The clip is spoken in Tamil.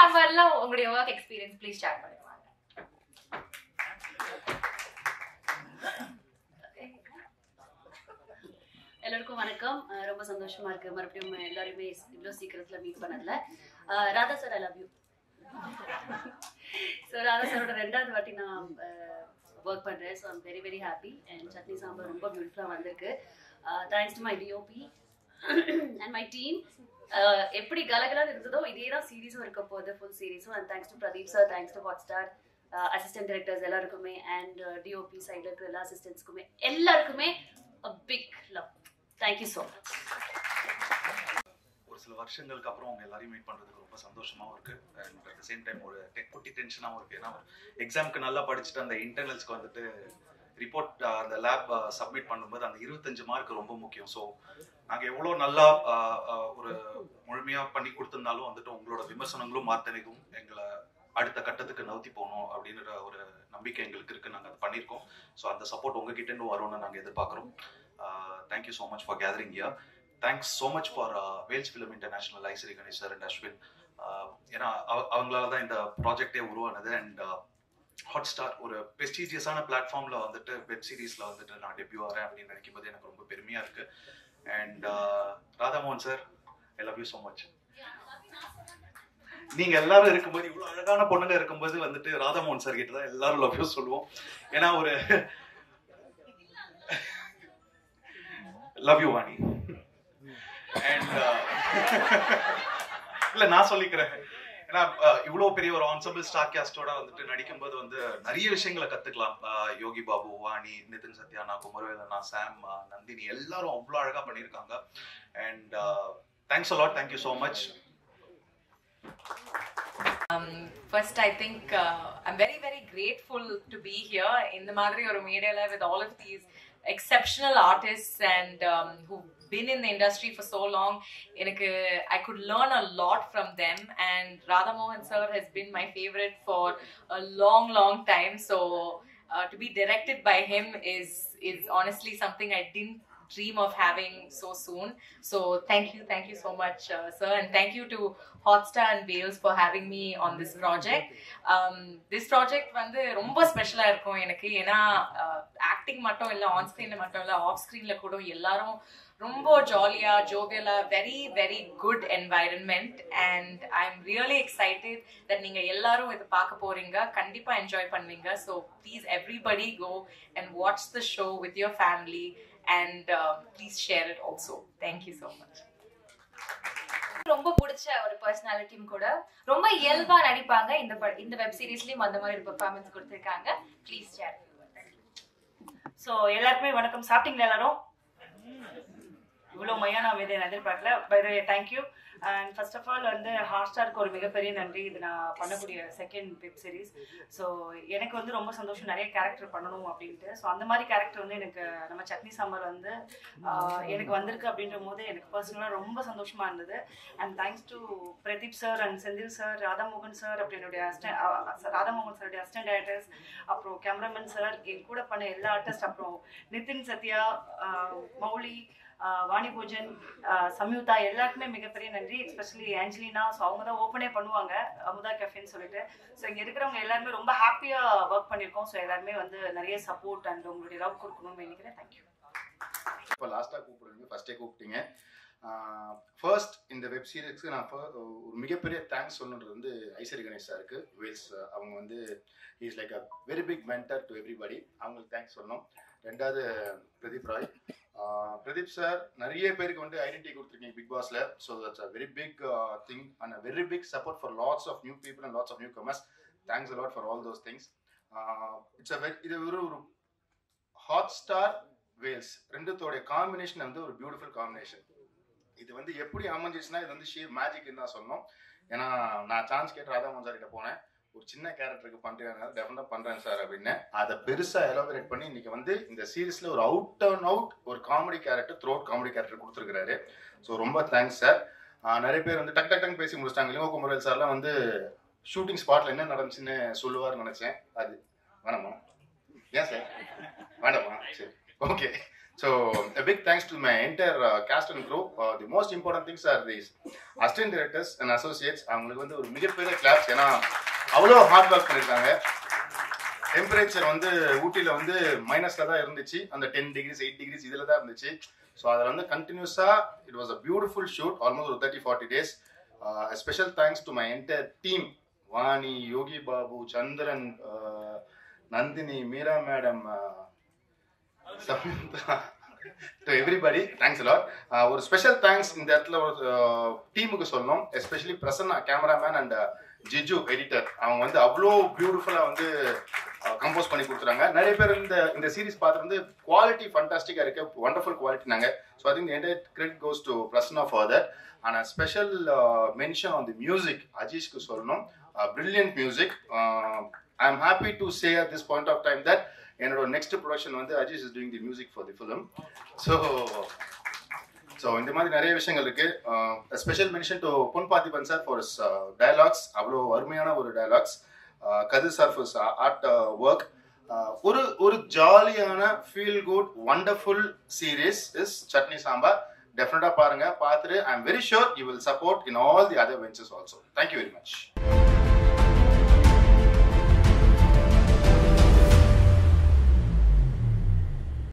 சம்மர்ல உங்களுடைய ஒர்க் எக்ஸ்பீரியன்ஸ் ப்ளீஸ் ஷேர் பண்ணுவாங்க எல்லாருக்கும் வணக்கம் அஹ் ரொம்ப சந்தோஷமா இருக்கு மறுபடியும் எல்லாருமே இவ்வளோ சீக்கிரத்துல மீட் பண்ணதுல ah Radha sir I love you so Radha சாரோட ரெண்டாவது வாட்டி நான் ஒர்க் பண்றேன் so I'm very very happy and chutney sambar ரொம்ப பியூட்டிஃபுல்லாக வந்திருக்கு thanks to my DOP and my team எப்படி கலகலான்னு இருந்ததோ இதே தான் சீரீஸும் இருக்க போகுது ஃபுல் சீரீஸும் and thanks to Pradeep sir thanks to Hotstar assistant directors எல்லாருக்குமே அண்ட் டிஓபி சைடில் இருக்கிற எல்லா அசிஸ்டன்ட்ஸ்க்குமே எல்லாருக்குமே big love thank you so much ஒரு சில வருஷங்களுக்கு அப்புறம் அவங்க எல்லாரையும் மீட் பண்றதுக்கு ரொம்ப சந்தோஷமாவும் இருக்கு அண்ட் அட் சேம் டைம் ஒரு டெக் குட்டி டென்ஷனாகவும் இருக்கு ஏன்னா எக்ஸாமுக்கு நல்லா படிச்சுட்டு அந்த இன்டர்னல்ஸ்க்கு வந்துட்டு ரிப்போர்ட் அந்த லேப் சப்மிட் பண்ணும்போது அந்த இருபத்தஞ்சு மார்க் ரொம்ப முக்கியம் ஸோ நாங்கள் எவ்வளோ நல்லா ஆஹ், ஆஹ், ஒரு முழுமையாக பண்ணி கொடுத்திருந்தாலும் வந்துட்டு உங்களோட விமர்சனங்களும் மாத்தனைக்கும் எங்களை அடுத்த கட்டத்துக்கு நவுத்தி போகணும் அப்படின்ற ஒரு நம்பிக்கை எங்களுக்கு இருக்கு நாங்கள் அதை பண்ணியிருக்கோம் ஸோ அந்த சப்போர்ட் உங்ககிட்ட இருந்து வரும்னு நாங்கள் எதிர்பார்க்குறோம் thank you so much for gathering here thanks so much for Vels film international Ishari Ganesh sir and Ashwin ஏன்னா அவ- அவங்களால தான் இந்த ப்ராஜெக்டே உருவானது அண்ட் ஹாட் ஸ்டார் ஒரு ப்ரெஸ்டீஜியஸான பிளாட்ஃபார்ம்ல வந்துட்டு வெப் சீரிஸ்ல வந்துட்டு நான் டெபியூ ஆகிறேன் அப்படின்னு நினைக்கும் போது எனக்கு ரொம்ப பெருமையா இருக்கு and Radhamohan sir I love you so much நீங்க எல்லாரும் இருக்கும்போது இவ்வளவு அழகான பொண்ணுங்க இருக்கும்போது வந்துட்டு ராதாமோகன் சார் கிட்ட தான் எல்லாரும் லவ் யூ சொல்லுவோம் ஏன்னா ஒரு லவ் யூ வாணி அண்ட் இல்ல நான் சொல்லிக்கிறேன் ஏன்னா அஹ், இவ்வளவு பெரிய ஒரு ஆன்சபிள் ஸ்டார் கேஸ்டோட வந்துட்டு நடிக்கும்போது வந்து நிறைய விஷயங்களை கத்துக்கலாம் அஹ், யோகி பாபு வாணி நிதின் சத்யானா குமரவேலனா சாம் அஹ், நந்தினி எல்லாரும் அவ்வளோ அழகா பண்ணியிருக்காங்க and thanks a lot thank you so much First, I think uh, I'm very, very grateful to be here in the Madri or Media with all of these exceptional artists and um, who've been in the industry for so long. எனக்கு I could learn a lot from them, and Radha Mohan sir has been my favorite for a long, long time. So uh, to be directed by him is is honestly something I didn't dream of having so soon. So thank you, thank you so much, uh, sir, and thank you to Hotstar and Wales for having me on this project. Um, this project வந்து ரொம்ப ஸ்பெஷலா இருக்கும் எனக்கு ஏன்னா ஆக்டிங் மட்டும் இல்ல ஆன் ஸ்கிரீன்ல மட்டும் இல்ல ஆஃப் ஸ்கிரீன்ல கூட எல்லாரும் ரொம்ப ஜாலியா ஜோவியலா very very good environment and I am really excited that நீங்க எல்லாரும் இது பார்க்க போறீங்க கண்டிப்பா என்ஜாய் பண்ணுவீங்க so please everybody go and watch the show with your family and please share it also thank you so much ரொம்ப பிடிச்ச ஒரு பர்சனாலிட்டியும் கூட ரொம்ப இயல்பா நடிப்பாங்க இந்த ப- இந்த வெப் சீரிஸ்லயும் அந்த மாதிரி ஒரு பெர்ஃபார்மன்ஸ் கொடுத்திருக்காங்க ப்ளீஸ் ஷேர் ஸோ எல்லாருக்குமே வணக்கம் சாப்பிட்டீங்களா எல்லாரும் இவ்வளோ மையா நான் இதை நான் எதிர்பார்க்கல by the thank you and first of all வந்து ஹாட்ஸ்டாருக்கு ஒரு மிகப்பெரிய நன்றி இது நான் பண்ணக்கூடிய செகண்ட் வெப் சீரிஸ் ஸோ எனக்கு வந்து ரொம்ப சந்தோஷம் நிறைய கேரக்டர் பண்ணணும் அப்படின்ட்டு ஸோ அந்த மாதிரி கேரக்டர் வந்து எனக்கு நம்ம சட்னி சாம்பார் வந்து ஆஹ், எனக்கு வந்திருக்கு அப்படின்ற போது எனக்கு பர்சனலாக ரொம்ப சந்தோஷமா இருந்தது and thanks to Pradeep sir and Senthil sir Radhamohan sir அப்படி என்னுடைய அஸ்டன் ராதாமோகன் சாருடைய அசிஸ்டன்ட் டைரக்டர்ஸ் அப்புறம் கேமராமேன் சார் என் கூட பண்ண எல்லா ஆர்டிஸ்ட் அப்புறம் நிதின் சத்யா ஆஹ், மௌலி ஆஹ், வாணி பூஜன் ஆஹ், சம்யுக்தா எல்லாருக்குமே மிகப்பெரிய நன்றி எஸ்பெஷலி ஆஞ்சலினா ஸோ அவங்க தான் ஓப்பனே பண்ணுவாங்க அமுதா கஃபேன்னு சொல்லிட்டு ஸோ இங்கே இருக்கிறவங்க எல்லாருமே ரொம்ப ஹாப்பியாக ஒர்க் பண்ணியிருக்கோம் ஸோ எல்லாருமே வந்து நிறைய சப்போர்ட் அண்ட் உங்களுடைய லவ் கொடுக்கணும்னு நினைக்கிறேன் தேங்க்யூ இப்போ லாஸ்ட்டாக கூப்பிடுறீங்க ஃபர்ஸ்டே கூப்பிட்டீங்க ஃபர்ஸ்ட் இந்த வெப் சீரிஸ்க்கு நான் fir- ஒரு மிகப்பெரிய தேங்க்ஸ் சொல்லணுன்றது வந்து ஐஸ்வரி கணேஷ் சாருக்கு வேல்ஸ் அவங்க வந்து is like a very big mentor to everybody அவங்களுக்கு தேங்க்ஸ் சொல்லணும் ரெண்டாவது பிரதீப் ராய் ஆஹ் பிரதீப் சார் நிறைய பேருக்கு வந்து ஐடென்டிட்டி கொடுத்துருக்கீங்க பிக் பாஸ்ல so that's a very big thing and a very big support for lots of new people and lots of new comers thanks a lot for all those things it's a very இது ஒரு ஒரு ஹாட் ஸ்டார் வேல்ஸ் ரெண்டுத்தோடைய காம்பினேஷன் வந்து ஒரு பியூட்டிஃபுல் காம்பினேஷன் இது வந்து எப்படி அமைஞ்சிச்சுன்னா இது வந்து ஷீர் மேஜிக்னு தான் சொன்னோம் ஏன்னா நான் சான்ஸ் கேட்டு ராதாமோகன் சார் கிட்ட போனேன் ஒரு சின்ன கேரக்டருக்கு பண்றேன் டெஃபினட்டாக பண்றேன் சார் அப்படின்னு அதை பெருசா எலாபரேட் பண்ணி இன்னைக்கு வந்து இந்த சீரிஸ்ல ஒரு அவுட் அண்ட் அவுட் ஒரு comedy character through comedy character கொடுத்துருக்காரு ஸோ ரொம்ப தேங்க்ஸ் சார் நிறைய பேர் வந்து டக் டக் டக் பேசி முடிச்சிட்டாங்க இளங்கோ குமரல் சார்லாம் வந்து ஷூட்டிங் ஸ்பாட்ல என்ன நடந்துச்சுன்னு சொல்லுவார்னு நினைச்சேன் அது வேணாமா ஏன் சார் வேண்டாமா சரி okay so big thanks to my entire cast and crew the most important things are these assistant directors and associates அவங்களுக்கு வந்து ஒரு மிகப்பெரிய கிளாப்ஸ் ஏன்னா அவ்வளோ ஹார்ட் ஒர்க் பண்ணியிருக்காங்க டெம்பரேச்சர் வந்து ஊட்டியில் வந்து மைனஸில் தான் இருந்துச்சு அந்த டென் டிகிரிஸ் எயிட் டிகிரிஸ் இதில் தான் இருந்துச்சு ஸோ அதில் வந்து கண்டினியூஸாக it was a beautiful shoot almost ஒரு thirty forty days special thanks to my entire team Vani Yogi Babu Chandran uh, Nandini Meera madam Saminda to everybody thanks lot ஒரு ஸ்பெஷல் தேங்க்ஸ் இந்த இடத்துல ஒரு டீமுக்கு சொல்லணும் especially Prasanna cameraman and Jiju editor அவங்க வந்து அவ்வளோ பியூட்டிஃபுல்லாக வந்து கம்போஸ் பண்ணி கொடுத்துறாங்க நிறைய பேர் இந்த இந்த சீரிஸ் பார்த்து வந்து குவாலிட்டி ஃபண்டாஸ்டிக்காக இருக்கு வண்டர்ஃபுல் குவாலிட்டி நாங்கள் so I think entire credit goes to Prasanna for that ஆனால் special mention on the music அஜீஷ்க்கு சொல்லணும் brilliant music I am happy to say at this point of time that என்னோட நெக்ஸ்ட் ப்ரொடக்ஷன் வந்து Ajeesh is doing the music for the film so so இந்த மாதிரி நிறைய விஷயங்கள் இருக்கு ஸ்பெஷல் மென்ஷன் டு பொன் பார்த்திபன் சார் ஃபார் டயலாக்ஸ் அவ்வளோ அருமையான ஒரு dialogues Kathir sir for art work ஒரு ஒரு ஜாலியான feel good wonderful series is Chutney Sambar டெஃபினட்டா பாருங்க பார்த்துட்டு I am very sure you will support in all the other ventures also thank you very much